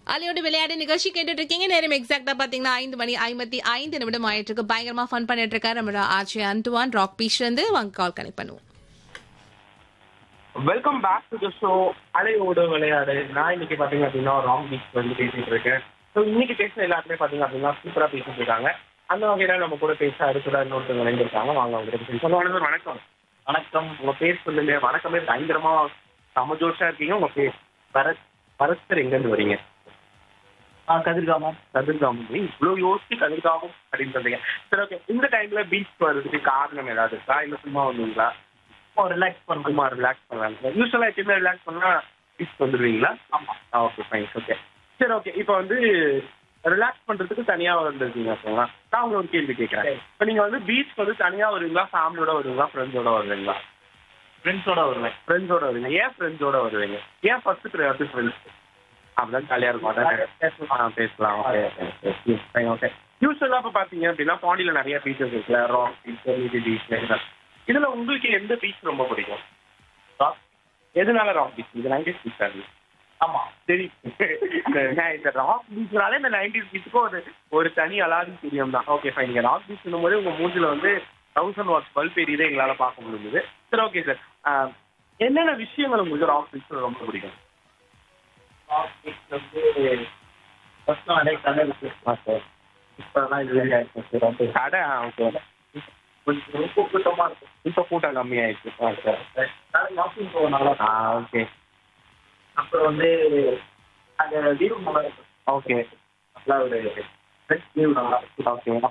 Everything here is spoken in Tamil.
அலையோடு விளையாடு நிகழ்ச்சி கேட்டுட்டு இருக்கீங்க நேரம் எக்ஸாக்டா பாத்தீங்கன்னா ஐந்து மணி ஐம்பத்தி ஐந்து நிமிடம் ஆயிட்டு இருக்கு பயங்கரமா ஃபன் பண்ணிட்டு இருக்காரு நம்மளோட ஆட்சி அந்துவான் ராக் பீச்ல இருந்து வாங்க கால் கனெக்ட் பண்ணுவோம் welcome back to the show அலையோடு விளையாடு நான் இன்னைக்கு பாத்தீங்க அப்படின்னா ராங் பீச் வந்து பேசிட்டு இருக்கேன் ஸோ இன்னைக்கு பேசின எல்லாருமே பாத்தீங்க அப்படின்னா சூப்பரா பேசிட்டு இருக்காங்க அந்த வகையில நம்ம கூட பேச அடுத்ததா இன்னொருத்தவங்க இணைந்திருக்காங்க வாங்க அவங்க கிட்ட சொல்லுவாங்க வணக்கம் வணக்கம் உங்க பேர் சொல்லுங்க வணக்கமே பயங்கரமா சமஜோஷா இருக்கீங்க உங்க பேர் பரத் பரஸ்தர் எங்க இருந்து வரீங்க ஆ கதிர்காமம் கதிர்காமம் இவ்வளவு யோசிச்சு கதிர்காமம் அப்படின்னு சொல்றீங்க சரி ஓகே இந்த டைம்ல பீச் வர்றதுக்கு காரணம் ஏதாவது இருக்கா இல்ல சும்மா வந்தீங்களா ரிலாக்ஸ் பண்ணுறோம் சும்மா ரிலாக்ஸ் பண்ணலாம் யூஸ்வலா எப்பயுமே ரிலாக்ஸ் பண்ணா பீச் வந்துடுவீங்களா ஆமா ஓகே ஃபைன் ஓகே சரி ஓகே இப்போ வந்து ரிலாக்ஸ் பண்றதுக்கு தனியா வந்திருக்கீங்க ஓகேங்களா நான் உங்களை ஒரு கேள்வி கேட்கறேன் சரி. இப்போ நீங்க வந்து பீச் வந்து தனியா வருவீங்களா ஃபேமிலியோட வருவீங்களா ஃப்ரெண்ட்ஸோட வருவீங்களா ஃப்ரெண்ட்ஸோட வருவேன் ஃப்ரெண்ட்ஸோட வருவீங்க ஏன் ஃப்ரெண்ட்ஸோட வருவீங்க ஏன் ஃபர்ஸ்ட் ப்ரையாரிட்டி ஃப்ரெண்ட்ஸ் அப்படிதான் ஜாலியா இருக்கும் அதான் ஆ பேசலாம் ஓகே ஃபைன் ஓகே யூஸ்வலாக இப்போ பார்த்தீங்க அப்படின்னா பாண்டியில நிறைய பீச்சஸ் இருக்குல்ல ராக் பீச் மீதி பீச் இதுல உங்களுக்கு எந்த பீச் ரொம்ப பிடிக்கும் ராக் எதனால ராக் பீச் இது நைன்டிஸ் பீச் ஆகுது ஆமா சரி இந்த இந்த ராக் பீச்னாலே இந்த நைன்டிஸ் பீச்சுக்கு ஒரு ஒரு தனி அலாதி தெரியும் தான் ஓகே ஃபைன் நீங்க ராக் பீச் போது உங்க மூஞ்சில வந்து தௌசண்ட் வாட்ஸ் பல்ப் எரியுதே எங்களால பார்க்க முடிஞ்சது சரி ஓகே சார் என்னென்ன விஷயங்கள் உங்களுக்கு ராக் பீச் ரொம்ப பிடிக்கும் வந்து ஃபர்ஸ்ட் நிறைய கடை இருக்கு சார் இப்போதான் இது வெளியே ஆயிடுச்சு சரி ஓகே கடை ஓகே கொஞ்சம் ரொம்ப கூட்டமா இருக்கும் இப்போ கூட்டம் கம்மியாயிடுச்சு ஆ சார் கடை வாக்கிங் போகனால ஆ ஓகே அப்புறம் வந்து அங்கே வியூ நல்லா இருக்கும் ஓகே நல்லா ஒரு ஃப்ரெஷ் வியூ நல்லா இருக்கும் ஓகே